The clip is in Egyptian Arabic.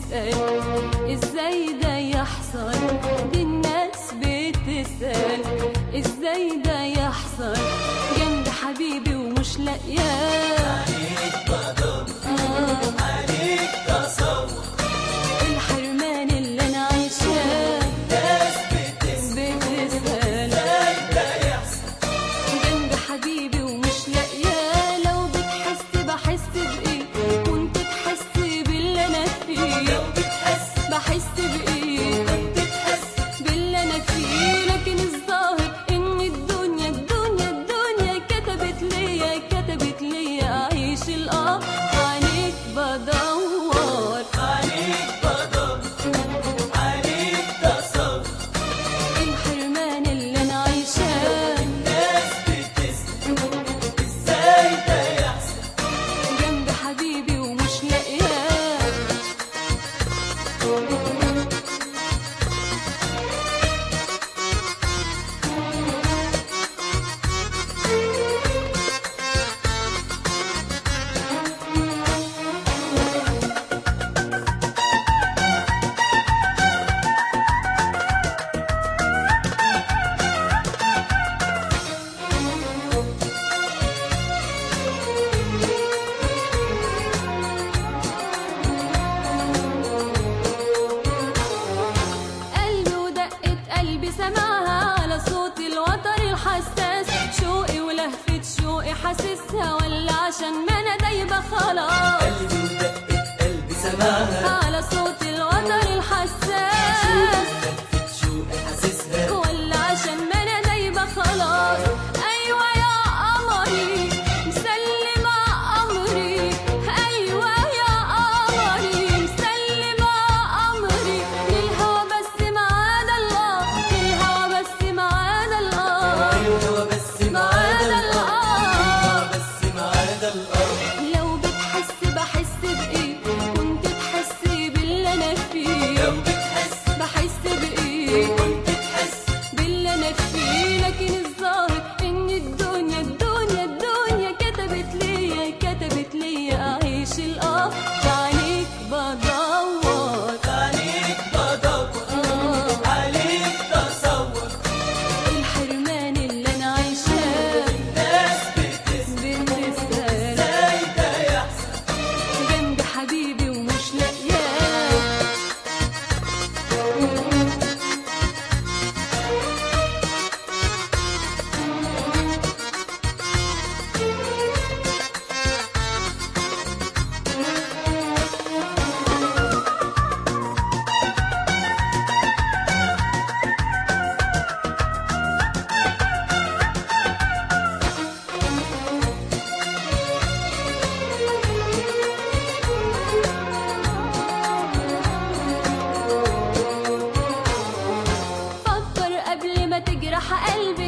بتسأل ازاي ده يحصل دي الناس بتسأل ازاي ده يحصل جنب حبيبي ومش لاقياه آه. الحرمان اللي انا عايشاه بتسأل جنب حبيبي ومش لاقياه لو بتحس بحس بايه كنت تحس باللي انا فيه بحس بايه باللي انا فيه لكن الظاهر ان الدنيا الدنيا الدنيا كتبت ليا كتبت ليا اعيش الاه عليك بدور الحرمان اللي انا عايشاه جنب حبيبي ومش لاقياه قلبي ودقة قلبي سمعها على صوت الوتر الحساس شوقي ولهفة شوقي حاسسها ولا عشان ما انا دايبة خلاص قلبي ودقة قلبي سماها على صوت الوتر الحساس لفت شوقي حاسسها ولا عشان ما انا دايبة خلاص ايوه يا قمري مسلمة امري ايوه يا قمري مسلمة امري للهوى بس معاد الله للهوى بس معاد الله الهوى بس معاد الأرض الهوى بس معاد الأرض لو بتحس بحس بايه كنت تحس باللي انا فيه لو بتحس بحس بايه كنت تحس باللي انا فيه لكن الظاهر ان الدنيا الدنيا الدنيا كتبت ليا كتبت ليا اعيش الاه عليك بدور عليك بدور آه عليك تصور الحرمان اللي انا عايشاه ناس بتسأل بتسأل ازاي ده يحصل جنب حبيبي ومش لاقياه فكر قبل ما تجرح قلبي